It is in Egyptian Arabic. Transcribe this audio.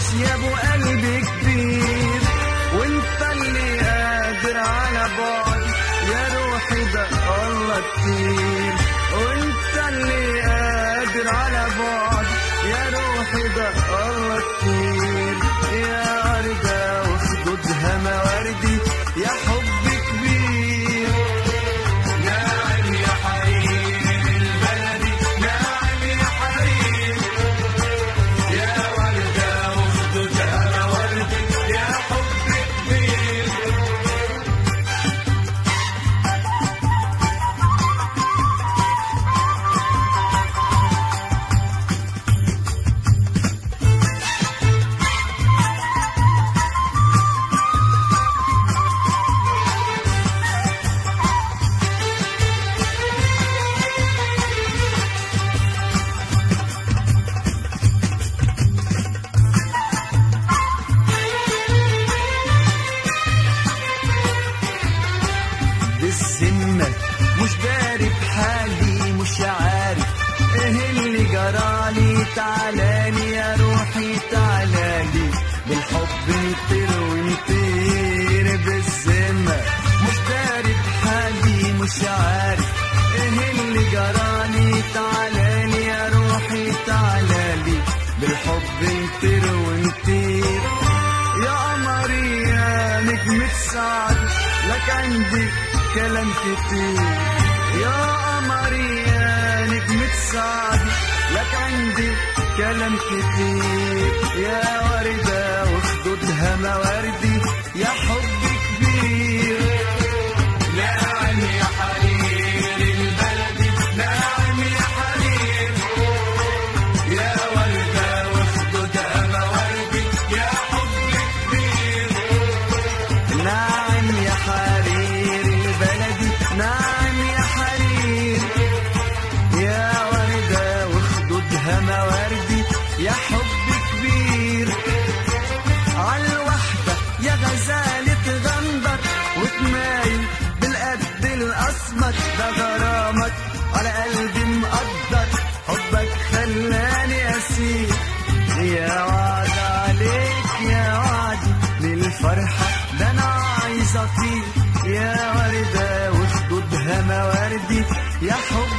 يا ابو قلبي كبير وانت اللي قادر على بعدي يا روحي ده الله كتير وانت اللي قادر على بعدي يا روحي ده الله كتير يا وردة وخدودها مواردي يا حب كبير ناعم يا حرير البلدي ناعم يا حرير يا وردة وخدودها مواردي يا حب كبير بالذمة مش داري بحالي مش عارف ايه اللي جرالي تعالالي يا روحي تعالالي بالحب نطير ونطير بالذمة مش داري بحالي مش عارف ايه اللي جرالي تعالالي يا روحي تعالالي بالحب نطير ونطير يا قمري يا نجمة سعد لك عندي كلام كتير يا قمري يا نجمة سعد لك عندي كلام كتير يا وردة وخدودها مواردي يا حب كبير ناعم يا حرير البلدي ناعم يا حرير يا وردة وخدودها مواردي يا حب كبير ناعم يا حرير البلدي ناعم يا حرير يا وردة وخدودها مواردي يا حب كبير عالوحدة يا غزالة غندر وتمايل بالقد الأسمر ده غرامك على قلبي مقدر حبك خلاني أسير يا وعد عليك يا وعدي للفرحة ده أنا عايز أطير يا وردة وخدودها مواردي يا حب